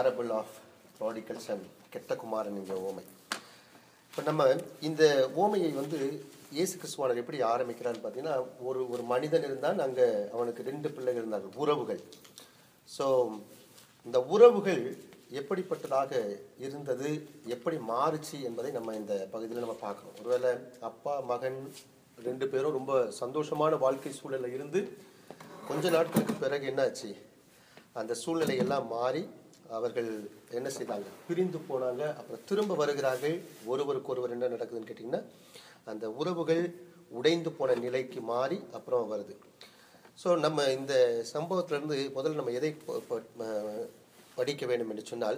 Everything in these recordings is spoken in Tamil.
parable ஆஃப் ப்ராடிக்கல் சன் கெட்ட குமாரன் என்கிற ஓமை இப்போ நம்ம இந்த ஓமையை வந்து இயேசு கிறிஸ்துவானர் எப்படி ஆரம்பிக்கிறான்னு பார்த்தீங்கன்னா ஒரு ஒரு மனிதன் இருந்தான் அங்கே அவனுக்கு ரெண்டு பிள்ளைகள் இருந்தார்கள் உறவுகள் ஸோ இந்த உறவுகள் எப்படிப்பட்டதாக இருந்தது எப்படி மாறுச்சு என்பதை நம்ம இந்த பகுதியில் நம்ம பார்க்கணும் ஒருவேளை அப்பா மகன் ரெண்டு பேரும் ரொம்ப சந்தோஷமான வாழ்க்கை சூழலில் இருந்து கொஞ்ச நாட்களுக்கு பிறகு என்னாச்சு அந்த சூழ்நிலை எல்லாம் மாறி அவர்கள் என்ன செய்தாங்க பிரிந்து போனாங்க அப்புறம் திரும்ப வருகிறார்கள் ஒருவருக்கு ஒருவர் என்ன நடக்குதுன்னு கேட்டிங்கன்னா அந்த உறவுகள் உடைந்து போன நிலைக்கு மாறி அப்புறம் வருது ஸோ நம்ம இந்த சம்பவத்திலிருந்து முதல்ல நம்ம எதை ப- ப- ம- படிக்க வேண்டும் என்று சொன்னால்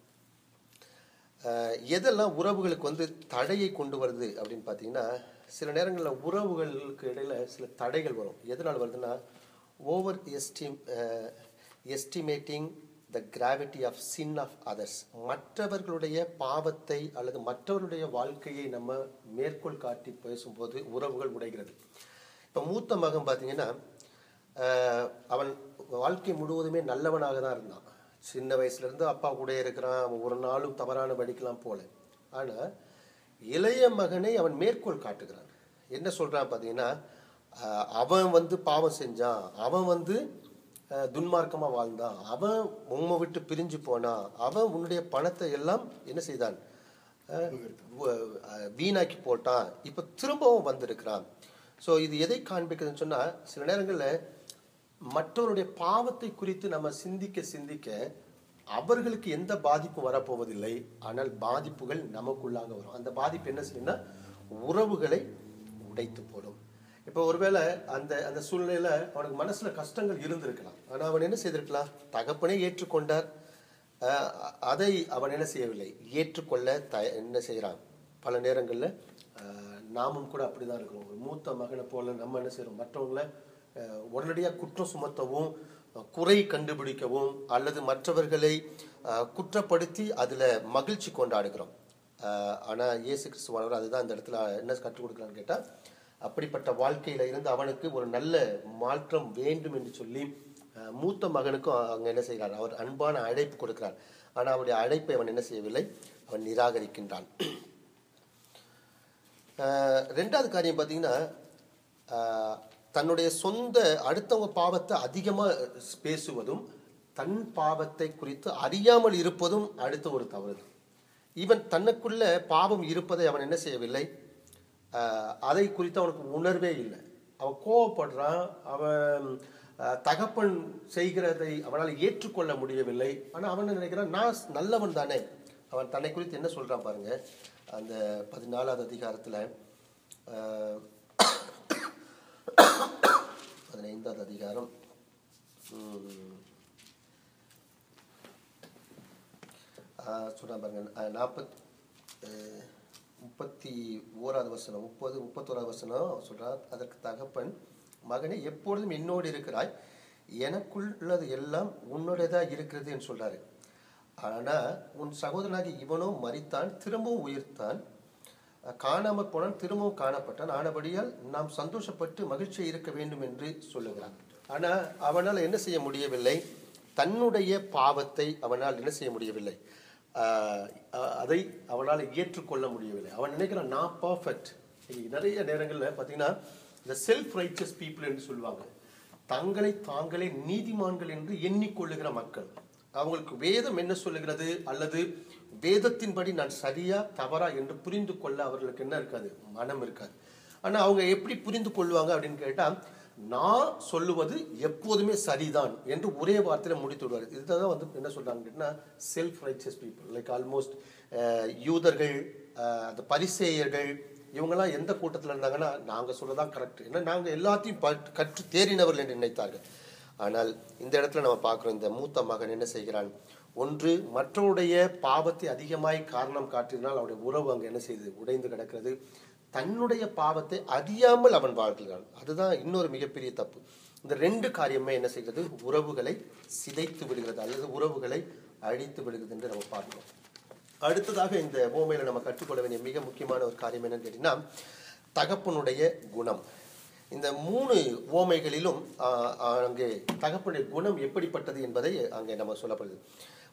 அஹ், எதெல்லாம் உறவுகளுக்கு வந்து தடையை கொண்டு வருது அப்படின்னு பார்த்தீங்கன்னா சில நேரங்களில் உறவுகளுக்கு இடையில சில தடைகள் வரும் எதனால் வருதுன்னா over esteem estimating the gravity of sin of others மற்றவர்களுடைய பாவத்தை அல்லது மற்றவருடைய வாழ்க்கையை நம்ம மேற்கோள் காட்டி பேசும்போது உறவுகள் உடைகிறது இப்போ மூத்த மகன் பார்த்தீங்கன்னா ஆஹ், அவன் வாழ்க்கை முழுவதுமே நல்லவனாக தான் இருந்தான் சின்ன வயசுல இருந்து அப்பா கூட இருக்கிறான் அவன் ஒரு நாளும் தவறான படிக்கலாம் போல ஆனா இளைய மகனை அவன் மேற்கோள் காட்டுகிறான் என்ன சொல்றான் பார்த்தீங்கன்னா ஆஹ், அவன் வந்து பாவம் செஞ்சான் அவன் வந்து ஆஹ், துன்மார்க்கமா வாழ்ந்தான் அவன் உம்மை விட்டு பிரிஞ்சு போனான் அவன் உன்னுடைய பணத்தை எல்லாம் என்ன செய்தான் அஹ், வ- அஹ், வீணாக்கி போட்டான் இப்போ திரும்பவும் வந்திருக்கிறான் ஸோ இது எதை காண்பிக்குதுன்னு சொன்னால் சில நேரங்களில் மற்றவருடைய பாவத்தை குறித்து நம்ம சிந்திக்க சிந்திக்க அவர்களுக்கு எந்த பாதிப்பும் வரப்போவதில்லை ஆனால் பாதிப்புகள் நமக்குள்ளாக வரும் அந்த பாதிப்பு என்ன செய்யும்னா உறவுகளை உடைத்து போடும் இப்போ ஒருவேளை அந்த அந்த சூழ்நிலையில அவனுக்கு மனசுல கஷ்டங்கள் இருந்திருக்கலாம் ஆனா அவன் என்ன செய்திருக்கலாம் தகப்பனே ஏற்றுக்கொண்டார் அஹ் அதை அவன் என்ன செய்யவில்லை ஏற்றுக்கொள்ள த என்ன செய்கிறான் பல நேரங்களில் நாமும் கூட அப்படிதான் இருக்கிறோம் ஒரு மூத்த மகனை போல நம்ம என்ன செய்கிறோம் மற்றவங்கள அஹ், உடனடியா குற்றம் சுமத்தவும் அஹ், குறை கண்டுபிடிக்கவும் அல்லது மற்றவர்களை அஹ், குற்றப்படுத்தி அதுல மகிழ்ச்சி கொண்டாடுகிறோம் அஹ், ஆனா இயேசு கிறிஸ்துவானவர் அதுதான் இந்த இடத்துல என்ன கற்றுக் கொடுக்குறான்னு கேட்டா அப்படிப்பட்ட வாழ்க்கையில இருந்து அவனுக்கு ஒரு நல்ல மாற்றம் வேண்டும் என்று சொல்லி அஹ், மூத்த மகனுக்கும் அங்க என்ன செய்கிறார் அவர் அன்பான அழைப்பு கொடுக்கிறார் ஆனா அவருடைய அழைப்பை அவன் என்ன செய்யவில்லை அவன் நிராகரிக்கின்றான் அஹ், ரெண்டாவது காரியம் பார்த்தீங்கன்னா அஹ், தன்னுடைய சொந்த அடுத்தவங்க பாவத்தை அதிகமாக பேசுவதும் தன் பாவத்தை குறித்து அறியாமல் இருப்பதும் அடுத்த ஒரு தவறு தான் இவன் தனக்குள்ள பாவம் இருப்பதை அவன் என்ன செய்யவில்லை அஹ், அதை குறித்து அவனுக்கு உணர்வே இல்லை அவன் கோவப்படுறான் அவன் அஹ், தகப்பன் செய்கிறதை அவனால் ஏற்றுக்கொள்ள முடியவில்லை ஆனால் அவன் என்ன நினைக்கிறான் நான் நல்லவன் தானே அவன் தன்னை குறித்து என்ன சொல்றான் பாருங்க அந்த பதினாலாவது அதிகாரத்தில் பதினைந்தாவது அதிகாரம் உம், ஆஹ் சொல்றேன் பாருங்க நாற்பத் முப்பத்தி ஓராவது வசனம் முப்பது முப்பத்தோராவது வசனம் அவன் சொல்றான் அதற்கு தகப்பன் மகனே எப்பொழுதும் என்னோடு இருக்கிறாய் எனக்குள்ளது எல்லாம் உன்னோடதா இருக்கிறது என்று சொல்றாரு ஆனா உன் சகோதரனாகி இவனோ மரித்தான் திரும்பவும் உயிர்த்தான் காணாமற் போனான் திரும்பவும் காணப்பட்டான் ஆனபடியால் நாம் சந்தோஷப்பட்டு மகிழ்ச்சியாக இருக்க வேண்டும் என்று சொல்லுகிறான் ஆனா அவனால் என்ன செய்ய முடியவில்லை தன்னுடைய பாவத்தை அவனால் என்ன செய்ய முடியவில்லை ஆஹ் அ- அதை அவனால் ஏற்றுக்கொள்ள முடியவில்லை அவன் நினைக்கிறான் நான் பர்ஃபெக்ட் நிறைய நேரங்களில் பார்த்தீங்கன்னா இந்த செல்ஃப் ரைச்சஸ் பீப்புள் என்று சொல்லுவாங்க தங்களை தாங்களே நீதிமான்கள் என்று எண்ணிக்கொள்ளுகிற மக்கள் அவங்களுக்கு வேதம் என்ன சொல்லுகிறது அல்லது வேதத்தின்படி நான் சரியா தவறா என்று புரிந்து கொள்ள அவர்களுக்கு என்ன இருக்காது மனம் இருக்காது ஆனா அவங்க எப்படி புரிந்து கொள்வாங்க அப்படின்னு கேட்டா நான் சொல்லுவது எப்போதுமே சரிதான் என்று ஒரே வார்த்தையில முடித்து விடுவார் இதுதான் வந்து என்ன சொல்றாங்க கேட்டா self righteous people like almost யூதர்கள் அஹ், அந்த பரிசேயர்கள் இவங்கெல்லாம் எந்த கூட்டத்தில் இருந்தாங்கன்னா நாங்க சொல்லதான் கரெக்ட் ஏன்னா நாங்க எல்லாத்தையும் பட்- கற்று தேறினவர்கள் என்று நினைத்தார்கள் ஆனால் இந்த இடத்துல நம்ம பார்க்கிறோம் இந்த மூத்த மகன் என்ன செய்கிறான் ஒன்று மற்றவருடைய பாவத்தை அதிகமாய் காரணம் காட்டினால் அவருடைய உறவு அங்க என்ன செய்யுது உடைந்து கிடக்கிறது தன்னுடைய பாவத்தை அறியாமல் அவன் வாழ்கிறான் அதுதான் இன்னொரு மிகப்பெரிய தப்பு இந்த ரெண்டு காரியமே என்ன செய்கிறது உறவுகளை சிதைத்து விடுகிறது அல்லது உறவுகளை அழித்து விடுகிறது என்று நம்ம பார்க்கிறோம் அடுத்ததாக இந்த ஓமையில நம்ம கற்றுக்கொள்ள வேண்டிய மிக முக்கியமான ஒரு காரியம் என்னன்னு கேட்டீங்கன்னா தகப்பனுடைய குணம் இந்த மூணு ஓமைகளிலும் ஆஹ், ஆஹ், அங்கே தகப்பனுடைய குணம் எப்படிப்பட்டது என்பதை அங்கே நம்ம சொல்லப்படுது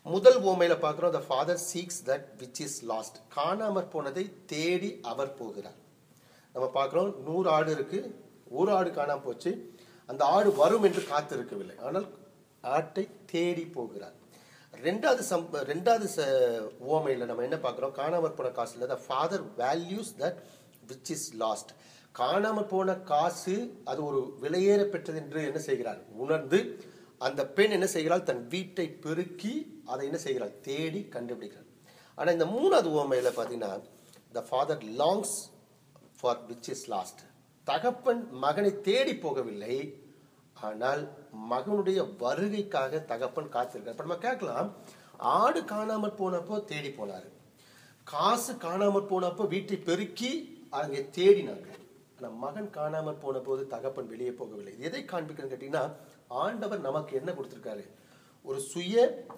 முதல் ஓமையில பார்க்குறோம் the father seeks that which is lost காணாமற் போனதை தேடி அவர் போகிறார் நம்ம பார்க்குறோம் நூறு ஆடு இருக்கு ஒரு ஆடு காணாம போச்சு அந்த ஆடு வரும் என்று காத்திருக்கவில்லை ஆனால் ஆட்டை தேடி போகிறார் ரெண்டாவது சம் ரெண்டாவது ச ஓமையில் நம்ம என்ன பார்க்குறோம் காணாமற் போன காசுல the father values that which is lost காணாமற் போன காசு அது ஒரு விலையேற பெற்றது என்று என்ன செய்கிறார் உணர்ந்து அந்த பெண் என்ன செய்கிறாள் தன் வீட்டை பெருக்கி அதை என்ன செய்கிறாள் தேடி கண்டுபிடிக்கிறார் ஆனால் இந்த மூணாவது ஓமையில் பார்த்தீங்கன்னா the father longs for which is lost தகப்பன் மகனை தேடி போகவில்லை ஆனால் மகனுடைய வருகைக்காக தகப்பன் காத்திருக்கார் இப்ப நம்ம கேட்கலாம் ஆடு காணாமற் போனப்போ தேடி போனாரு காசு காணாமற் போனப்போ வீட்டை பெருக்கி அங்கே தேடினாங்க ஆனால் மகன் காணாமற் போன போது தகப்பன் வெளியே போகவில்லை இது எதை காண்பிக்கிறேன்னு கேட்டீங்கன்னா ஆண்டவர் நமக்கு என்ன கொடுத்திருக்காரு ஒரு சுய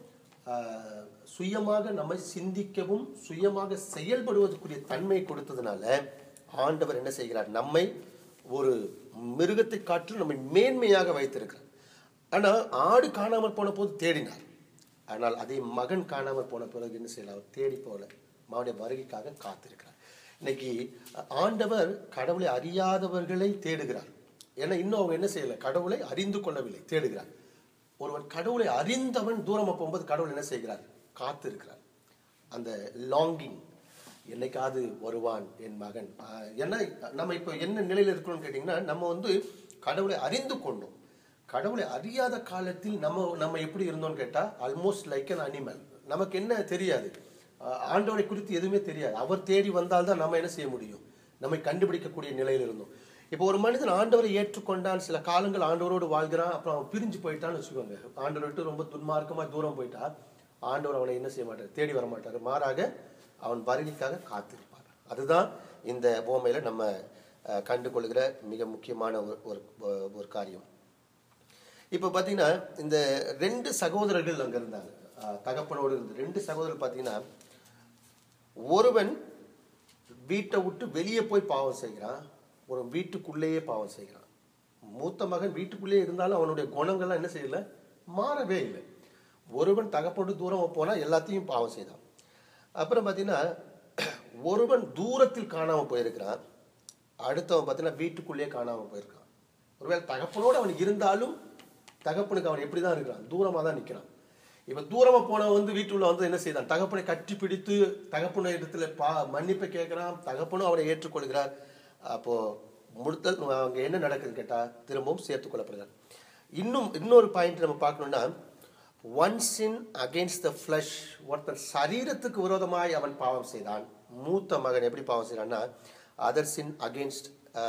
ஆஹ், சுயமாக நம்மை சிந்திக்கவும் சுயமாக செயல்படுவதற்குரிய தன்மை கொடுத்ததுனால ஆண்டவர் என்ன செய்கிறார் நம்மை ஒரு மிருகத்தை காட்டிலும் நம்மை மேன்மையாக வைத்திருக்கிறார் ஆனால் ஆடு காணாமல் போன போது தேடினார் ஆனால் அதே மகன் காணாமல் போன பிறகு என்ன செய்யலாம் அவர் தேடி போல மகனுடைய வருகைக்காக காத்திருக்கிறார் இன்னைக்கு ஆண்டவர் கடவுளை அறியாதவர்களை தேடுகிறார் ஏன்னா இன்னும் அவங்க என்ன செய்யல கடவுளை அறிந்து கொள்ளவில்லை தேடுகிறார் ஒருவன் கடவுளை அறிந்தவன் தூரமா போகும்போது கடவுள் என்ன செய்கிறார் காத்திருக்கிறார் அந்த லாங்கிங் என்னைக்காவது வருவான் என் மகன் ஆஹ் ஏன்னா நம்ம இப்போ என்ன நிலையில இருக்கிறோம்னு கேட்டிங்கன்னா நம்ம வந்து கடவுளை அறிந்து கொண்டோம் கடவுளை அறியாத காலத்தில் நம்ம நம்ம எப்படி இருந்தோம்னு கேட்டால் ஆல்மோஸ்ட் லைக் an அனிமல் நமக்கு என்ன தெரியாது ஆஹ் ஆண்டவரை குறித்து எதுவுமே தெரியாது அவர் தேடி வந்தால்தான் நம்ம என்ன செய்ய முடியும் நம்மை கண்டுபிடிக்கக்கூடிய நிலையில் இருந்தோம் இப்போ ஒரு மனிதன் ஆண்டவரை ஏற்றுக்கொண்டான் சில காலங்கள் ஆண்டவரோடு வாழ்கிறான் அப்புறம் அவன் பிரிஞ்சு போயிட்டான்னு வச்சுக்கோங்க ஆண்டவரை விட்டு ரொம்ப துன்மார்க்கமா தூரம் போயிட்டா ஆண்டவர் அவனை என்ன செய்ய மாட்டார் தேடி வர மாட்டார் மாறாக அவன் வருகைக்காக காத்திருப்பார் அதுதான் இந்த ஓமையில நம்ம அஹ், கண்டுகொள்கிற மிக முக்கியமான ஒரு ஒரு ஒரு காரியம் இப்போ பார்த்தீங்கன்னா இந்த ரெண்டு சகோதரர்கள் அங்கே இருந்தாங்க அஹ், தகப்பனோடு இருந்து ரெண்டு சகோதரர்கள் பார்த்தீங்கன்னா ஒருவன் வீட்டை விட்டு வெளியே போய் பாவம் செய்கிறான் ஒரு வீட்டுக்குள்ளேயே பாவம் செய்கிறான் மூத்த மகன் வீட்டுக்குள்ளேயே இருந்தாலும் அவனுடைய குணங்கள்லாம் என்ன செய்யல மாறவே இல்லை ஒருவன் தகப்போடு தூரம் போனா எல்லாத்தையும் பாவம் செய்தான் அப்புறம் பார்த்தீங்கன்னா ஒருவன் தூரத்தில் காணாமல் போயிருக்கிறான் அடுத்தவன் பார்த்தீங்கன்னா வீட்டுக்குள்ளேயே காணாமல் போயிருக்கான் ஒருவேளை தகப்பனோடு அவன் இருந்தாலும் தகப்பனுக்கு அவன் எப்படி தான் இருக்கிறான் தூரமாக தான் நிற்கிறான் இப்போ தூரமாக போனவன் வந்து வீட்டுள்ள வந்து என்ன செய்தான் தகப்பனை கட்டி பிடித்து தகப்பன இடத்துல பா மன்னிப்பை கேட்குறான் தகப்பனும் அவனை ஏற்றுக்கொள்கிறார் அப்போ முடுத்தல் அங்கே என்ன நடக்குதுன்னு கேட்டால் திரும்பவும் சேர்த்து கொள்ளப்படுகிறார் இன்னும் இன்னொரு பாயிண்ட் நம்ம பார்க்கணும்னா one sin against the flesh ஒருத்தன் சரீரத்துக்கு விரோதமாய் அவன் பாவம் செய்தான் மூத்த மகன் எப்படி பாவம் செய்கிறான்னா அதர் சின் அகேன்ஸ்ட்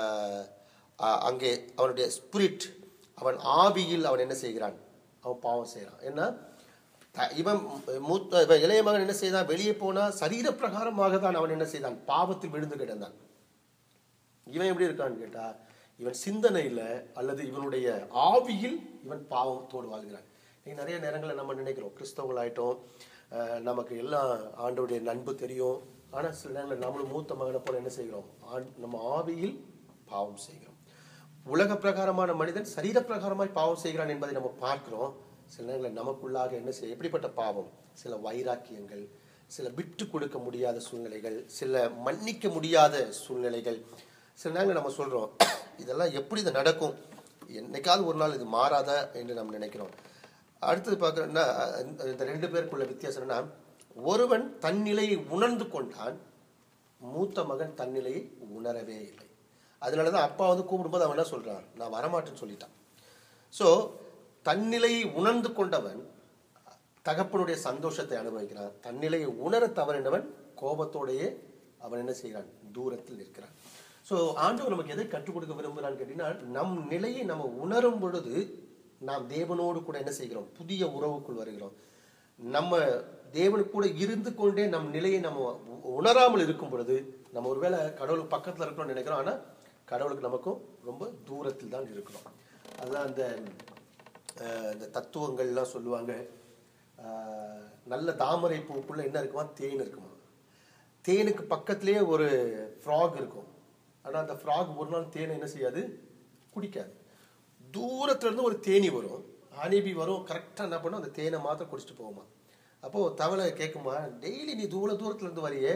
அங்கே அவனுடைய ஸ்பிரிட் அவன் ஆவியில் அவன் என்ன செய்கிறான் அவன் பாவம் செய்கிறான் என்ன த- இவன் மூத்த இவன் இளைய மகன் என்ன செய்தான் வெளியே போனா சரீர பிரகாரமாக தான் அவன் என்ன செய்தான் பாவத்தில் விழுந்து கிடந்தான் இவன் எப்படி இருக்கான்னு கேட்டா இவன் சிந்தனையில அல்லது இவனுடைய ஆவியில் இவன் பாவத்தோடு வாழ்கிறான் இன்னைக்கு நிறைய நேரங்களில் நம்ம நினைக்கிறோம் கிறிஸ்தவங்களாயிட்டோம் அஹ் நமக்கு எல்லாம் ஆண்டோடைய நண்பு தெரியும் ஆனா சில நேரங்களில் நம்மளும் மூத்த மகனை போல என்ன செய்கிறோம் ஆண் நம்ம ஆவியில் பாவம் செய்கிறோம் உலக பிரகாரமான மனிதன் சரீர பிரகாரமாய் பாவம் செய்கிறான் என்பதை நம்ம பார்க்கிறோம் சில நேரங்களில் நமக்குள்ளாக என்ன செய்ய எப்படிப்பட்ட பாவம் சில வைராக்கியங்கள் சில விட்டு கொடுக்க முடியாத சூழ்நிலைகள் சில மன்னிக்க முடியாத சூழ்நிலைகள் சில நேரங்கள் நம்ம சொல்றோம் இதெல்லாம் எப்படி இது நடக்கும் என்னைக்காவது ஒரு நாள் இது மாறாதா என்று நாம் நினைக்கிறோம் அடுத்தது பார்க்குறோன்னா இந்த ரெண்டு பேருக்குள்ள வித்தியாசம் என்னன்னா ஒருவன் தன் நிலையை உணர்ந்து கொண்டான் மூத்த மகன் தன் நிலையை உணரவே இல்லை அதனால தான் அப்பா வந்து கூப்பிடும்போது அவன் என்ன சொல்றான் நான் வரமாட்டேன்னு சொல்லிட்டான் ஸோ தன்னிலையை உணர்ந்து கொண்டவன் தகப்பனுடைய சந்தோஷத்தை அனுபவிக்கிறான் தன்னிலையை உணர தவறினவன் கோபத்தோடையே அவன் என்ன செய்கிறான் தூரத்தில் நிற்கிறான் ஸோ ஆண்டவர் நமக்கு எதை கற்றுக் கொடுக்க விரும்புகிறான்னு கேட்டீங்கன்னா நம் நிலையை நம்ம உணரும் பொழுது நாம் தேவனோடு கூட என்ன செய்கிறோம் புதிய உறவுக்குள் வருகிறோம் நம்ம தேவனுக்கு கூட இருந்து கொண்டே நம் நிலையை நம்ம உ- உணராமல் இருக்கும் பொழுது நம்ம ஒருவேளை கடவுளுக்கு பக்கத்தில் இருக்கிறோம்னு நினைக்கிறோம் ஆனால் கடவுளுக்கு நமக்கும் ரொம்ப தூரத்தில் தான் இருக்கிறோம் அதுதான் அந்த அஹ், இந்த தத்துவங்கள்லாம் சொல்லுவாங்க அஹ், நல்ல தாமரை பூக்குள்ள என்ன இருக்குமா தேன் இருக்குமா தேனுக்கு பக்கத்திலேயே ஒரு ஃப்ராக் இருக்கும் ஆனால் அந்த ஃப்ராக் ஒரு நாள் தேனை என்ன செய்யாது குடிக்காது தூரத்துல இருந்து ஒரு தேனி வரும் ஹனிபி வரும் கரெக்டாக என்ன பண்ணும் அந்த தேனை மாத்திரம் குடிச்சிட்டு போகுமா அப்போது தவளை கேட்குமா டெய்லி நீ தூர தூரத்துல இருந்து வரியே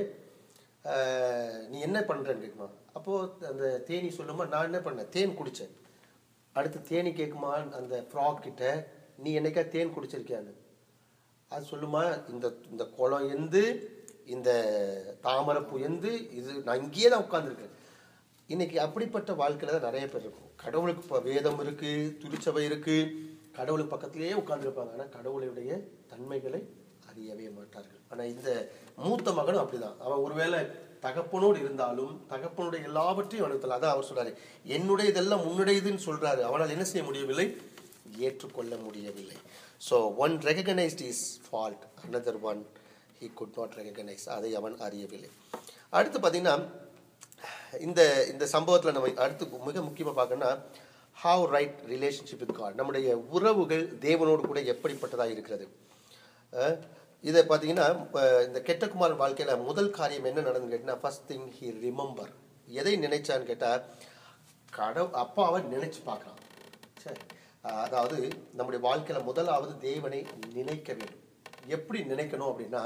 ஆஹ், நீ என்ன பண்ணுறேன்னு கேட்குமா அப்போது அந்த தேனி சொல்லுமா நான் என்ன பண்ணேன் தேன் குடித்தேன் அடுத்து தேனி கேட்குமா அந்த ஃப்ராக் கிட்ட நீ என்னைக்கா தேன் குடிச்சிருக்கியான்னு அது சொல்லுமா இந்த இந்த குளம் எந்து இந்த தாமரைப்பூ எந்து இது நான் இங்கேயே தான் உட்காந்துருக்கேன் இன்னைக்கு அப்படிப்பட்ட வாழ்க்கையில தான் நிறைய பேர் இருக்கும் கடவுளுக்கு இப்போ வேதம் இருக்கு திருச்சபை இருக்கு கடவுளுக்கு பக்கத்திலேயே உட்கார்ந்திருப்பாங்க ஆனால் கடவுளுடைய தன்மைகளை அறியவே மாட்டார்கள் ஆனால் இந்த மூத்த மகனும் அப்படிதான் அவன் ஒருவேளை தகப்பனோடு இருந்தாலும் தகப்பனுடைய எல்லாவற்றையும் அவனுக்கு அதான் அவர் சொல்றாரு என்னுடையதெல்லாம் உன்னுடையதுன்னு சொல்றாரு அவனால் என்ன செய்ய முடியவில்லை ஏற்றுக்கொள்ள முடியவில்லை so one recognised is fault another one he could not recognise அதை அவன் அறியவில்லை அடுத்து பார்த்தீங்கன்னா இந்த இந்த சம்பவத்தில் நம்ம அடுத்து மிக முக்கியமாக பார்க்கணும்னா how right relationship with God நம்முடைய உறவுகள் தேவனோடு கூட எப்படிப்பட்டதாக இருக்கிறது அஹ், இதை பார்த்தீங்கன்னா இப்ப இந்த கெட்டகுமார் வாழ்க்கையில் முதல் காரியம் என்ன நடந்துன்னு கேட்டிங்கன்னா ஃபர்ஸ்ட் திங் ஹி ரிமெம்பர் எதை நினைச்சான்னு கேட்டால் கடவு அப்பாவை நினைச்சு பார்க்குறான் சரி அஹ், அதாவது நம்முடைய வாழ்க்கையில் முதலாவது தேவனை நினைக்க வேண்டும் எப்படி நினைக்கணும் அப்படின்னா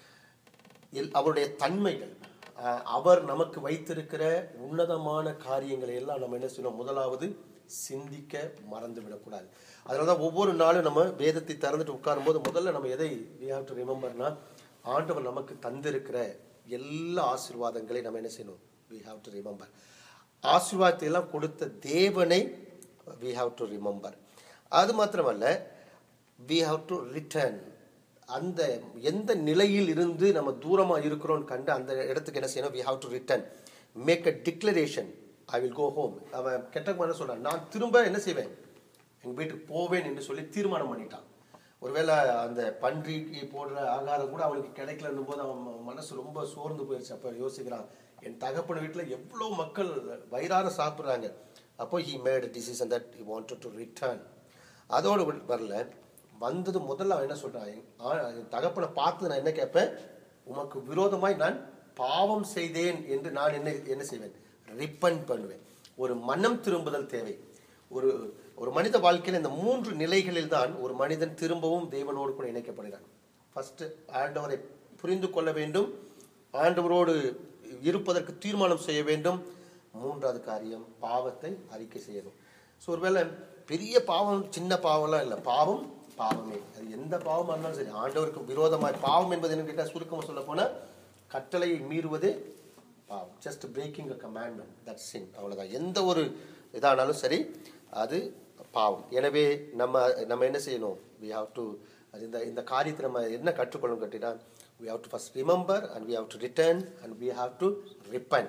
எல்- அவருடைய தன்மைகள் அஹ், அவர் நமக்கு வைத்திருக்கிற உன்னதமான காரியங்களை எல்லாம் நம்ம என்ன செய்யணும் முதலாவது சிந்திக்க மறந்து விடக்கூடாது அதனால தான் ஒவ்வொரு நாளும் நம்ம வேதத்தை திறந்துட்டு உட்காரும்போது முதல்ல நம்ம எதை we have to rememberனா ஆண்டவர் நமக்கு தந்திருக்கிற எல்லா ஆசீர்வாதங்களை நம்ம என்ன செய்யணும் we have to remember ஆசீர்வாதத்தை எல்லாம் கொடுத்த தேவனை we have to remember அது மாத்திரமல்ல we have to return அந்த எந்த நிலையில் இருந்து நம்ம தூரமா இருக்கிறோம்னு கண்டு அந்த இடத்துக்கு என்ன செய்யணும் we have to return make a declaration i will go home அவன் கெட்ட என்ன சொல்றான் நான் திரும்ப என்ன செய்வேன் எங்க வீட்டுக்கு போவேன் என்று சொல்லி தீர்மானம் பண்ணிட்டான் ஒருவேளை அந்த பன்றிக்கு போடுற ஆகாரம் கூட அவனுக்கு கிடைக்கலன்னும் போது அவன் ம- மனசு ரொம்ப சோர்ந்து போயிடுச்சு அப்ப யோசிக்கிறான் என் தகப்பன் வீட்டுல எவ்வளவு மக்கள் வயிறார சாப்பிடுறாங்க அப்போ he made a decision that he wanted to return அதோடு விட- வரல வந்தது முதல்ல அவன் என்ன சொல்றான் என் ஆ- என் தகப்பனை பார்த்து நான் என்ன கேட்பேன் உமக்கு விரோதமாய் நான் பாவம் செய்தேன் என்று நான் என்ன என்ன செய்வேன் ரிப்பன் பண்ணுவேன் ஒரு மனம் திரும்புதல் தேவை ஒரு ஒரு மனித வாழ்க்கையில் இந்த மூன்று நிலைகளில் தான் ஒரு மனிதன் திரும்பவும் தேவனோடு கூட இணைக்கப்படுகிறான் ஃபர்ஸ்ட் ஆண்டவரை புரிந்து கொள்ள வேண்டும் ஆண்டவரோடு இருப்பதற்கு தீர்மானம் செய்ய வேண்டும் மூன்றாவது காரியம் பாவத்தை அறிக்கை செய்யணும் ஸோ ஒருவேளை பெரிய பாவம் சின்ன பாவம்லாம் இல்லை பாவம் பாவமே அது எந்த பாவமாக இருந்தாலும் சரி ஆண்டவருக்கு விரோதமாய் பாவம் என்பது என்ன கேட்டால் சுருக்கமாக சொல்ல போனால் கட்டளையை மீறுவதே பாவம் just breaking a commandment that sin அவ்வளோதான் எந்த ஒரு இதானாலும் சரி அது பாவம் எனவே நம்ம நம்ம என்ன செய்யணும் வி ஹாவ் டு இந்த இந்த காரியத்தை நம்ம என்ன கற்றுக்கொள்ளணும் கேட்டீங்கன்னா we have to first remember and we have to return and we have to repent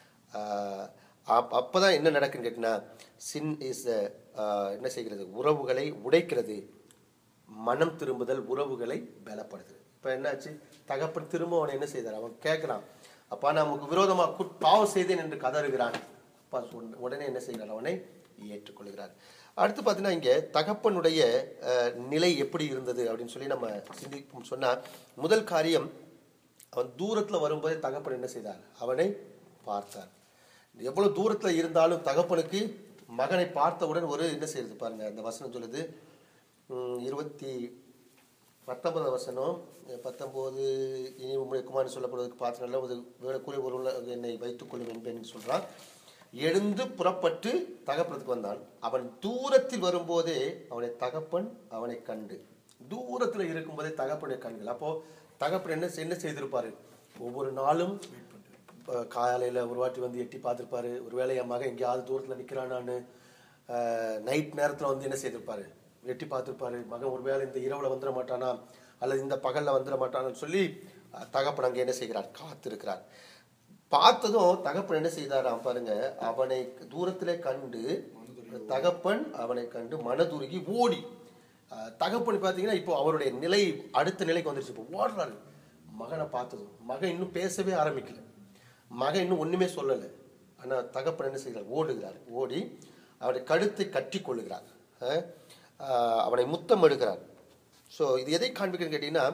அப்போ தான் என்ன நடக்குன்னு கேட்டிங்கன்னா சின் இஸ் என்ன செய்கிறது உறவுகளை உடைக்கிறது மனம் திரும்புதல் உறவுகளை பலப்படுத்துது இப்போ என்னாச்சு தகப்பன் திரும்ப அவனை என்ன செய்தார் அவன் கேட்குறான் அப்பா நான் உனக்கு விரோதமாக குட் பாவம் செய்தேன் என்று கதறுகிறான் அப்பா சொன்ன- உடனே என்ன செய்கிறார் அவனை ஏற்றுக்கொள்கிறார் அடுத்து பார்த்தீங்கன்னா இங்கே தகப்பனுடைய அஹ், நிலை எப்படி இருந்தது அப்படின்னு சொல்லி நம்ம சிந்திக்கும் சொன்னால் முதல் காரியம் அவன் தூரத்தில் வரும்போதே தகப்பன் என்ன செய்தார் அவனை பார்த்தார் எவ்வளவு தூரத்துல இருந்தாலும் தகப்பனுக்கு மகனை பார்த்தவுடன் ஒரு என்ன செய்யுது பாருங்க அந்த வசனம் சொல்லுது உம், இருபத்தி பத்தொன்பது வசனம் அஹ், பத்தொன்பது இனி உம்முடைய குமாரன் சொல்லப்படுவதற்கு பார்த்து நல்ல ஒரு வேலைக்குரிய ஒரு என்னை வைத்துக் கொள்ளும் என்பேன் என்று சொல்றான் எழுந்து புறப்பட்டு தகப்பனுக்கு வந்தான் அவன் தூரத்தில் வரும்போதே அவனை தகப்பன் அவனை கண்டு தூரத்துல இருக்கும்போதே தகப்பனை கண்கள் அப்போ தகப்பன் என்ன என்ன செய்திருப்பாரு ஒவ்வொரு நாளும் அஹ் காலையில ஒரு வாட்டி வந்து எட்டி பார்த்திருப்பாரு ஒருவேளை என் மகன் எங்கேயாவது தூரத்துல நிக்கிறானான்னு நைட் நேரத்துல வந்து என்ன செய்திருப்பாரு எட்டி பார்த்திருப்பாரு மகன் ஒருவேளை இந்த இரவுல வந்துட மாட்டானா அல்லது இந்த பகல்ல வந்துட மாட்டானான்னு சொல்லி அஹ், தகப்பன் அங்கே என்ன செய்கிறார் காத்திருக்கிறார் பார்த்ததும் தகப்பன் என்ன செய்தாராம் பாருங்க அவனை தூரத்திலே கண்டு தகப்பன் அவனை கண்டு மனதுருகி ஓடி அஹ், தகப்பன் பார்த்தீங்கன்னா இப்போ அவருடைய நிலை அடுத்த நிலைக்கு வந்துருச்சு இப்போ ஓடுறாரு மகனை பார்த்ததும் மகன் இன்னும் பேசவே ஆரம்பிக்கல மகன் இன்னும் ஒண்ணுமே சொல்லலை ஆனா தகப்பன் என்ன செய்கிறார் ஓடுகிறார் ஓடி அவனை கழுத்தை கட்டி கொள்ளுகிறார் அஹ், அஹ், அவனை முத்தம் எடுக்கிறார் ஸோ இது எதை காண்பிக்கிறேன்னு கேட்டீங்கன்னா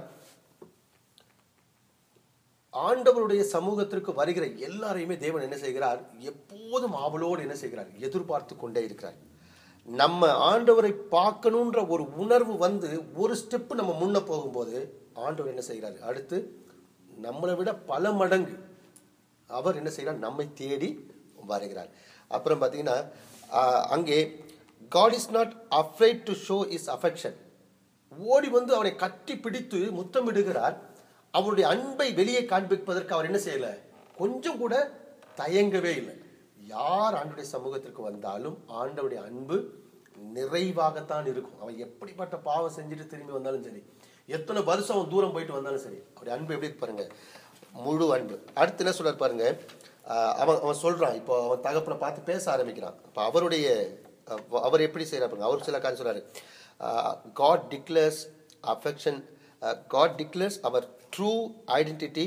ஆண்டவருடைய சமூகத்திற்கு வருகிற எல்லாரையுமே தேவன் என்ன செய்கிறார் எப்போதும் ஆவலோடு என்ன செய்கிறார் எதிர்பார்த்து கொண்டே இருக்கிறார் நம்ம ஆண்டவரை பார்க்கணுன்ற ஒரு உணர்வு வந்து ஒரு ஸ்டெப் நம்ம முன்ன போகும்போது ஆண்டவர் என்ன செய்கிறார் அடுத்து நம்மளை விட பல மடங்கு அவர் என்ன செய்கிறார் நம்மை தேடி வருகிறார் அப்புறம் பார்த்தீங்கன்னா ஆஹ், அங்கே God is not afraid to show his affection ஓடி வந்து அவனை கட்டி பிடித்து முத்தமிடுகிறார் அவருடைய அன்பை வெளியே காண்பிப்பதற்கு அவர் என்ன செய்யல கொஞ்சம் கூட தயங்கவே இல்லை யார் ஆண்டுடைய சமூகத்திற்கு வந்தாலும் ஆண்டவருடைய அன்பு நிறைவாகத்தான் இருக்கும் அவன் எப்படிப்பட்ட பாவம் செஞ்சுட்டு திரும்பி வந்தாலும் சரி எத்தனை வருஷம் அவன் தூரம் போயிட்டு வந்தாலும் சரி அவருடைய அன்பு எப்படி இருக்கு பாருங்க முழு அன்பு அடுத்து என்ன சொல்றாரு பாருங்க ஆஹ் அவன் அவன் சொல்றான் இப்போ அவன் தகப்பனை பார்த்து பேச ஆரம்பிக்கிறான் அப்போ அவருடைய அஹ் அவர் எப்படி செய்யறாரு பாருங்க அவர் சில காரியம் சொல்றாரு God declares affection God declares அவர் true identity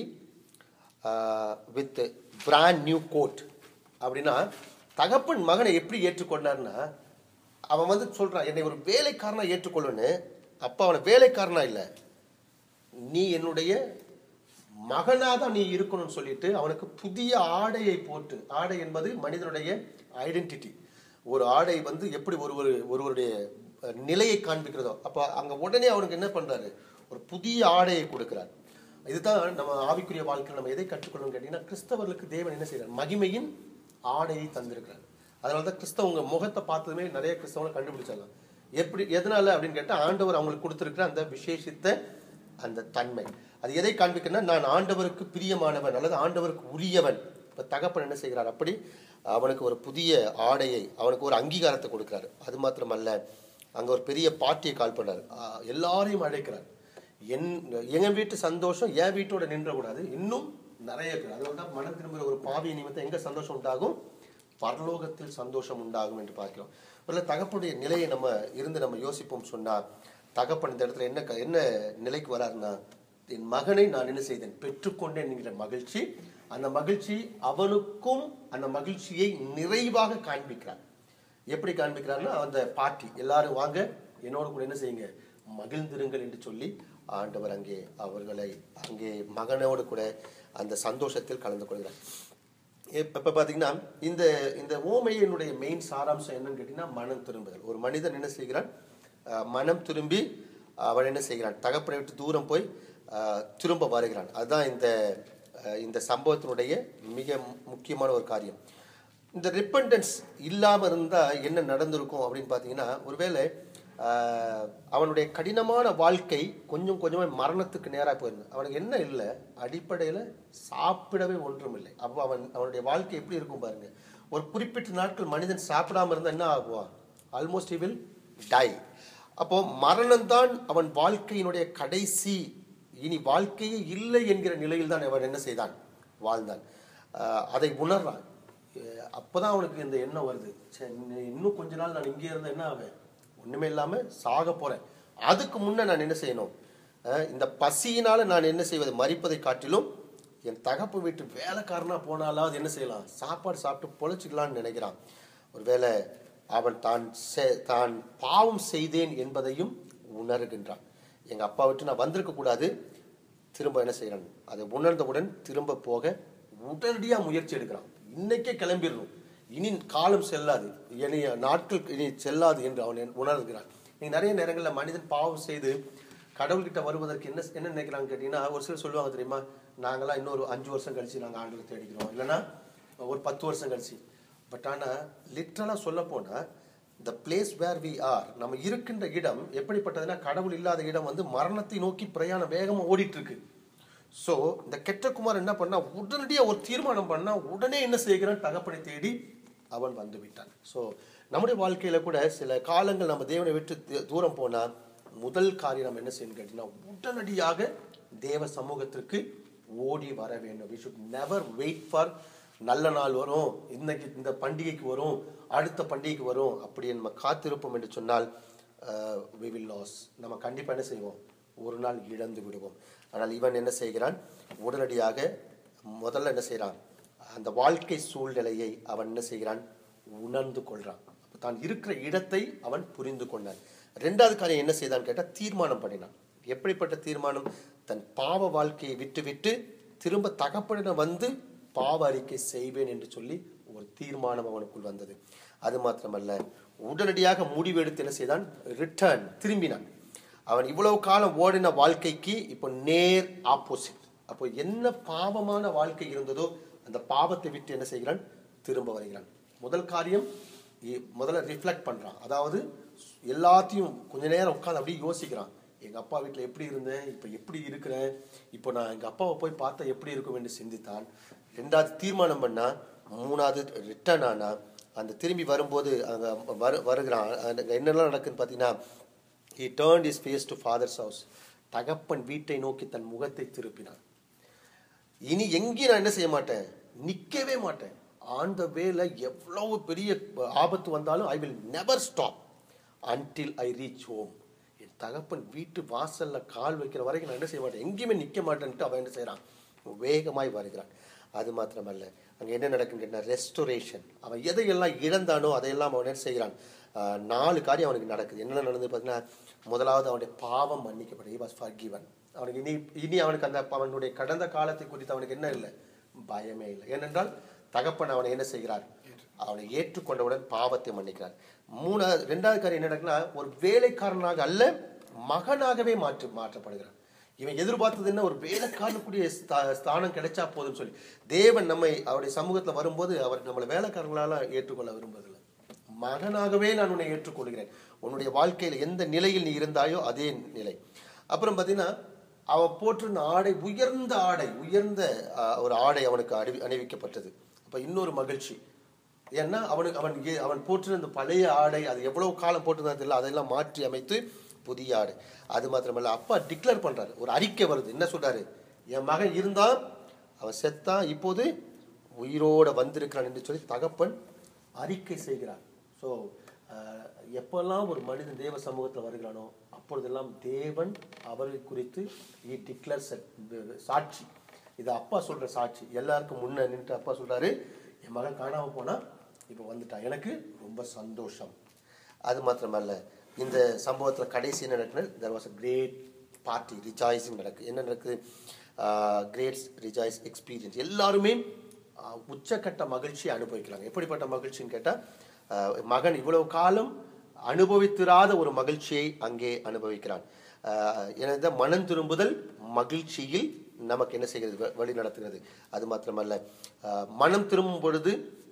with brand new coat அப்படின்னா தகப்பன் மகனை எப்படி ஏற்றுக்கொண்டார்னா அவன் வந்து சொல்றான் என்னை ஒரு வேலைக்காரனா ஏற்றுக்கொள்ளுன்னு அப்பா அவனை வேலைக்காரனா இல்லை நீ என்னுடைய மகனாக தான் நீ இருக்கணும்னு சொல்லிட்டு அவனுக்கு புதிய ஆடையை போட்டு ஆடை என்பது மனிதனுடைய ஐடென்டிட்டி ஒரு ஆடை வந்து எப்படி ஒரு ஒரு ஒருவருடைய அஹ், நிலையை காண்பிக்கிறதோ அப்போ அங்கே உடனே அவனுக்கு என்ன பண்றாரு ஒரு புதிய ஆடையை கொடுக்கிறார் இதுதான் நம்ம ஆவிக்குரிய வாழ்க்கையில் நம்ம எதை கற்றுக்கொள்ளணும் கேட்டீங்கன்னா கிறிஸ்தவர்களுக்கு தேவன் என்ன செய்றார் மகிமையின் ஆடையை தந்திருக்கிறார் அதனால தான் கிறிஸ்தவங்க முகத்தை பார்த்ததுமே நிறைய கிறிஸ்தவங்களை கண்டுபிடிச்சிடலாம் எப்படி எதனால அப்படின்னு கேட்டால் ஆண்டவர் அவங்களுக்கு கொடுத்திருக்கிற அந்த விசேஷித்த அந்த தன்மை அது எதை காண்பிக்கன்னா நான் ஆண்டவருக்கு பிரியமானவன் அல்லது ஆண்டவருக்கு உரியவன் இப்போ தகப்பன் என்ன செய்கிறார் அப்படி அவனுக்கு ஒரு புதிய ஆடையை அவனுக்கு ஒரு அங்கீகாரத்தை கொடுக்கிறார் அது மாத்திரமல்ல அங்கே ஒரு பெரிய பார்ட்டியை கால் பண்ணார் ஆஹ் எல்லாரையும் அழைக்கிறார் என் என் வீட்டு சந்தோஷம் என் வீட்டோட நின்றக்கூடாது இன்னும் நிறைய இருக்கு அதோட தான் மனம் திரும்புகிற ஒரு பாவிய நிமித்தம் எங்க சந்தோஷம் உண்டாகும் பரலோகத்தில் சந்தோஷம் உண்டாகும் என்று பார்க்கிறோம் ஒரு தகப்பனுடைய நிலையை நம்ம இருந்து நம்ம யோசிப்போம் சொன்னா தகப்பன் இந்த இடத்துல என்ன க- என்ன நிலைக்கு வராருன்னா என் மகனை நான் என்ன செய்தேன் பெற்றுக்கொண்டேன் என்கிற மகிழ்ச்சி அந்த மகிழ்ச்சி அவனுக்கும் அந்த மகிழ்ச்சியை நிறைவாக காண்பிக்கிறார் எப்படி காண்பிக்கிறார்னா அந்த பார்ட்டி எல்லாரும் வாங்க என்னோட கூட என்ன செய்யுங்க மகிழ்ந்திருங்கள் என்று சொல்லி ஆண்டவர் அங்கே அவர்களை அங்கே மகனோடு கூட அந்த சந்தோஷத்தில் கலந்து கொள்கிறார் இப்ப இப்ப பாத்தீங்கன்னா இந்த இந்த ஓமையினுடைய மெயின் சாராம்சம் என்னன்னு கேட்டீங்கன்னா மனம் திரும்புதல் ஒரு மனிதன் என்ன செய்கிறான் அஹ் மனம் திரும்பி அவன் என்ன செய்கிறான் தகப்பனை விட்டு தூரம் போய் அஹ், திரும்ப வருகிறான் அதுதான் இந்த அஹ், இந்த சம்பவத்தினுடைய மிக முக்கியமான ஒரு காரியம் இந்த ரிப்பண்டன்ஸ் இல்லாமல் இருந்தால் என்ன நடந்திருக்கும் அப்படின்னு பார்த்தீங்கன்னா ஒருவேளை ஆஹ், அவனுடைய கடினமான வாழ்க்கை கொஞ்சம் கொஞ்சமாக மரணத்துக்கு நேராக போயிருந்தது அவனுக்கு என்ன இல்லை அடிப்படையில் சாப்பிடவே ஒன்றும் இல்லை அப்போ அவன் அவனுடைய வாழ்க்கை எப்படி இருக்கும் பாருங்க ஒரு குறிப்பிட்ட நாட்கள் மனிதன் சாப்பிடாம இருந்தால் என்ன ஆகுவான் ஆல்மோஸ்ட் he will டை அப்போ மரணம்தான் அவன் வாழ்க்கையினுடைய கடைசி இனி வாழ்க்கையே இல்லை என்கிற நிலையில் தான் அவன் என்ன செய்தான் வாழ்ந்தான் ஆஹ், அதை உணர்றான் அஹ் அப்பதான் அவனுக்கு இந்த எண்ணம் வருது சரி இன்னும் இன்னும் கொஞ்ச நாள் நான் இங்கே இருந்தா என்ன ஆவேன் ஒண்ணுமே இல்லாம சாக போறேன் அதுக்கு முன்ன நான் என்ன செய்யணும் அஹ் இந்த பசியினால நான் என்ன செய்வது மறிப்பதை காட்டிலும் என் தகப்பு வீட்டு வேலைக்காரனா போனாலாவது என்ன செய்யலாம் சாப்பாடு சாப்பிட்டு பொழைச்சிக்கலாம்னு நினைக்கிறான் ஒருவேளை அவன் தான் செ- தான் பாவம் செய்தேன் என்பதையும் உணர்கின்றான் எங்க அப்பா விட்டு நான் வந்திருக்க கூடாது திரும்ப என்ன செய்யறான் அதை உணர்ந்தவுடன் திரும்ப போக உடனடியா முயற்சி எடுக்கிறான் இன்னைக்கே கிளம்பிடணும் இனி காலம் செல்லாது இனி நாட்கள் இனி செல்லாது என்று அவன் உணர்கிறான் நீங்க நிறைய நேரங்களில் மனிதன் பாவம் செய்து கடவுள்கிட்ட வருவதற்கு என்ன என்ன நினைக்கிறாங்க கேட்டீங்கன்னா ஒரு சிலர் சொல்லுவாங்க தெரியுமா நாங்களாம் இன்னொரு அஞ்சு வருஷம் கழிச்சு நாங்கள் ஆண்டவரை தேடிக்கிறோம் இல்லைன்னா ஒரு பத்து வருஷம் கழிச்சு பட் ஆனால் லிட்ரலாக சொல்ல போனால் the place where we are நம்ம இருக்கின்ற இடம் எப்படிப்பட்டதுன்னா கடவுள் இல்லாத இடம் வந்து மரணத்தை நோக்கி பிரயாணம் வேகமாக ஓடிட்டு இருக்கு ஸோ இந்த கெட்டகுமார் என்ன பண்ணா உடனடியாக ஒரு தீர்மானம் பண்ணா உடனே என்ன செய்கிறான் தகப்பனை தேடி அவன் வந்து விட்டான் ஸோ நம்முடைய வாழ்க்கையில கூட சில காலங்கள் நம்ம தேவனை விட்டு தி- தூரம் போனா முதல் காரியம் நம்ம என்ன செய்யணும் கேட்டீங்கன்னா உடனடியாக தேவ சமூகத்திற்கு ஓடி வர வேண்டும் we should never wait for நல்ல நாள் வரும் இன்னைக்கு இந்த பண்டிகைக்கு வரும் அடுத்த பண்டிகைக்கு வரும் அப்படி நம்ம காத்திருப்போம் என்று சொன்னால் வி வில் லாஸ் நம்ம கண்டிப்பா என்ன செய்வோம் ஒரு நாள் இழந்து விடுவோம் ஆனால் இவன் என்ன செய்கிறான் உடனடியாக முதல்ல என்ன செய்கிறான் அந்த வாழ்க்கை சூழ்நிலையை அவன் என்ன செய்கிறான் உணர்ந்து கொள்றான் அப்ப தான் இருக்கிற இடத்தை அவன் புரிந்து கொண்டான் ரெண்டாவது காரியம் என்ன செய்தான் கேட்டால் தீர்மானம் பண்ணினான் எப்படிப்பட்ட தீர்மானம் தன் பாவ வாழ்க்கையை விட்டு விட்டு திரும்ப தகப்பனிடம் வந்து பாவ அறிக்கை செய்வேன் என்று சொல்லி ஒரு தீர்மானம் அவனுக்குள் வந்தது அது மாத்திரமல்ல உடனடியாக முடிவெடுத்து என்ன செய்தான் ரிட்டர்ன் திரும்பினான் அவன் இவ்வளவு காலம் ஓடின வாழ்க்கைக்கு இப்போ நேர் ஆப்போசிட் அப்போ என்ன பாவமான வாழ்க்கை இருந்ததோ அந்த பாவத்தை விட்டு என்ன செய்கிறான் திரும்ப வருகிறான் முதல் காரியம் இ- முதல்ல ரிஃப்ளெக்ட் பண்றான் அதாவது எல்லாத்தையும் கொஞ்ச நேரம் உட்காந்து அப்படியே யோசிக்கிறான் எங்க அப்பா வீட்டில் எப்படி இருந்தேன் இப்போ எப்படி இருக்கிறேன் இப்போ நான் எங்க அப்பாவை போய் பார்த்தா எப்படி இருக்கும் என்று சிந்தித்தான் ரெண்டாவது தீர்மானம் பண்ணா மூணாவது ரிட்டர்ன் ஆனா அந்த திரும்பி வரும்போது அங்க வரு வருகிறான் அங்க என்னெல்லாம் நடக்குதுன்னு பார்த்தீங்கன்னா he turned his face to father's house தகப்பன் வீட்டை நோக்கி தன் முகத்தை திருப்பினான் இனி எங்கேயும் நான் என்ன செய்ய மாட்டேன் நிற்கவே மாட்டேன் ஆன் த வேல எவ்வளவு பெரிய ஆபத்து வந்தாலும் I will never stop until I reach home என் தகப்பன் வீட்டு வாசல்ல கால் வைக்கிற வரைக்கும் நான் என்ன செய்ய மாட்டேன் எங்கேயுமே நிற்க மாட்டேன்ட்டு அவன் என்ன செய்றான் வேகமாய் வருகிறான் அது மாத்திரமல்ல அங்க என்ன நடக்குன்னு கேட்டா ரெஸ்டோரேஷன் அவன் எதையெல்லாம் இழந்தானோ அதையெல்லாம் அவன் என்ன செய்கிறான் ஆஹ் நாலு காரியம் அவனுக்கு நடக்குது என்ன நடந்தது பார்த்தீங்கன்னா முதலாவது அவனுடைய பாவம் மன்னிக்கப்படும் he was forgiven அவனுக்கு இனி இனி அவனுக்கு அந்த அவனுடைய கடந்த காலத்தை குறித்து அவனுக்கு என்ன இல்லை பயமே இல்லை ஏனென்றால் தகப்பன் அவனை என்ன செய்கிறார் அவனை ஏற்றுக்கொண்டவுடன் பாவத்தை மன்னிக்கிறார் மூணாவது ரெண்டாவது காரியம் என்ன நடக்குன்னா ஒரு வேலைக்காரனாக அல்ல மகனாகவே மாற்று மாற்றப்படுகிறான் இவன் எதிர்பார்த்தது என்ன ஒரு வேலைக்காரனுக்குரிய ஸ்தா- ஸ்தானம் கிடைச்சா போதும்னு சொல்லி தேவன் நம்மை அவருடைய சமூகத்துல வரும்போது அவர் நம்மளை வேலைக்காரங்களால ஏற்றுக்கொள்ள விரும்புவதில்லை மகனாகவே நான் உன்னை ஏற்றுக்கொள்கிறேன் உன்னுடைய வாழ்க்கையில எந்த நிலையில் நீ இருந்தாயோ அதே நிலை அப்புறம் பார்த்தீங்கன்னா அவன் போட்டிருந்த ஆடை உயர்ந்த ஆடை உயர்ந்த ஆஹ், ஒரு ஆடை அவனுக்கு அணிவி அணிவிக்கப்பட்டது அப்ப இன்னொரு மகிழ்ச்சி ஏன்னா அவனுக்கு அவன் ஏ- அவன் போட்டிருந்த பழைய ஆடை அது எவ்வளவு காலம் போட்டிருந்தது இல்லை அதெல்லாம் மாற்றி அமைத்து புதிய ஆடை அது மாத்திரமல்ல அப்பா டிக்ளேர் பண்றாரு ஒரு அறிக்கை வருது என்ன சொல்றாரு என் மகன் இருந்தான் அவன் செத்தான் இப்போது உயிரோட வந்திருக்கிறான் என்று சொல்லி தகப்பன் அறிக்கை செய்கிறார் ஸோ எப்பெல்லாம் ஒரு மனிதன் தேவ சமூகத்தில் வருகிறானோ அப்பொழுதெல்லாம் தேவன் அவரை குறித்து இ டிக்ளர்ஸ் சாட்சி இது அப்பா சொல்ற சாட்சி எல்லாருக்கும் முன்ன நின்று அப்பா சொல்றாரு என் மகன் காணாம போனா இப்போ வந்துட்டான் எனக்கு ரொம்ப சந்தோஷம் அது மாத்திரமல்ல இந்த சம்பவத்தில் கடைசி என்ன நடக்குது there was a great party rejoicing நடக்குது என்ன நடக்குது கிரேட்ஸ் ரிஜாய்ஸ் எக்ஸ்பீரியன்ஸ் எல்லாருமே ஆஹ், உச்சக்கட்ட மகிழ்ச்சியை அனுபவிக்கிறாங்க எப்படிப்பட்ட மகிழ்ச்சின்னு கேட்டால் மகன் இவ்வளவு காலம் அனுபவித்திராத ஒரு மகிழ்ச்சியை அங்கே அனுபவிக்கிறான் ஆஹ், எனது மனம் திரும்புதல் மகிழ்ச்சியில் நமக்கு என்ன செய்கிறது வ- வழி நடத்துகிறது அது மாத்திரமல்ல ஆஹ், மனம் திரும்பும் பொழுது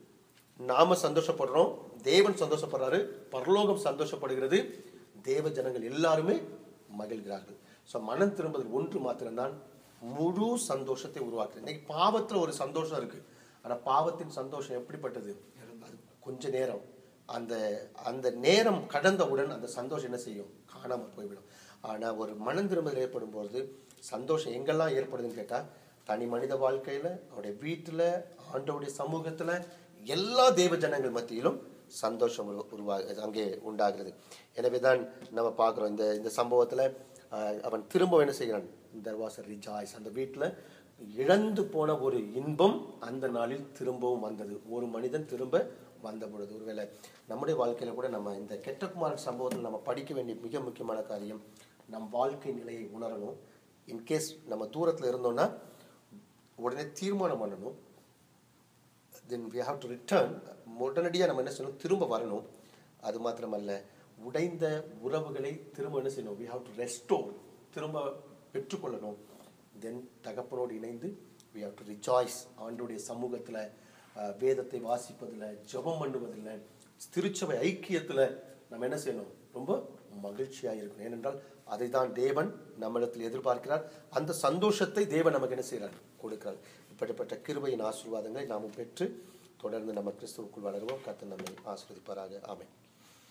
நாம சந்தோஷப்படுறோம் தேவன் சந்தோஷப்படுறாரு பரலோகம் சந்தோஷப்படுகிறது தேவ ஜனங்கள் எல்லாருமே மகிழ்கிறார்கள் ஸோ மனம் திரும்புதல் ஒன்று மாத்திரம்தான் முழு சந்தோஷத்தை உருவாக்குறது இன்னைக்கு பாவத்துல ஒரு சந்தோஷம் இருக்கு ஆனா பாவத்தின் சந்தோஷம் எப்படிப்பட்டது அது கொஞ்ச நேரம் அந்த அந்த நேரம் கடந்தவுடன் அந்த சந்தோஷம் என்ன செய்யும் காணாம போய்விடும் ஆனா ஒரு மனம் திரும்புதல் ஏற்படும் பொழுது சந்தோஷம் எங்கெல்லாம் ஏற்படுதுன்னு கேட்டா தனி மனித வாழ்க்கையில அவருடைய வீட்டுல ஆண்டவருடைய சமூகத்துல எல்லா தேவ ஜனங்கள் மத்தியிலும் சந்தோஷம் உரு- உருவா அங்கே உண்டாகிறது எனவே தான் நம்ம பார்க்குறோம் இந்த இந்த சம்பவத்துல ஆஹ், அவன் திரும்ப என்ன செய்கிறான் தெர் வாஸ் ரிஜாய்ஸ் அந்த வீட்டுல இழந்து போன ஒரு இன்பம் அந்த நாளில் திரும்பவும் வந்தது ஒரு மனிதன் திரும்ப வந்த பொழுது ஒருவேளை நம்முடைய வாழ்க்கையில கூட நம்ம இந்த கெட்டகுமாரன் சம்பவத்தில் நம்ம படிக்க வேண்டிய மிக முக்கியமான காரியம் நம் வாழ்க்கை நிலையை உணரணும் இன்கேஸ் நம்ம தூரத்துல இருந்தோம்னா உடனே தீர்மானம் பண்ணணும் தென் we have to return உடனடியாக நம்ம என்ன செய்யணும் திரும்ப வரணும் அது மாத்திரமல்ல உடைந்த உறவுகளை திரும்ப என்ன செய்யணும் we have to restore திரும்ப பெற்றுக்கொள்ளணும் தென் தகப்பனோடு இணைந்து we have to rejoice ஆண்டுடைய சமூகத்துல அஹ், வேதத்தை வாசிப்பதில் ஜெபம் பண்ணுவதில் திருச்சபை ஐக்கியத்துல நம்ம என்ன செய்யணும் ரொம்ப மகிழ்ச்சியாக இருக்கணும் ஏனென்றால் அதை தான் தேவன் நம்மிடத்தில் எதிர்பார்க்கிறார் அந்த சந்தோஷத்தை தேவன் நமக்கு என்ன செய்கிறார் கொடுக்கிறார் இப்படிப்பட்ட கிருபையின் ஆசீர்வாதங்களை நாமும் பெற்று தொடர்ந்து நம்ம கிறிஸ்துவுக்குள் வளருவோம் கர்த்தர் நம்மை ஆசீர்வதிப்பாராக ஆமென்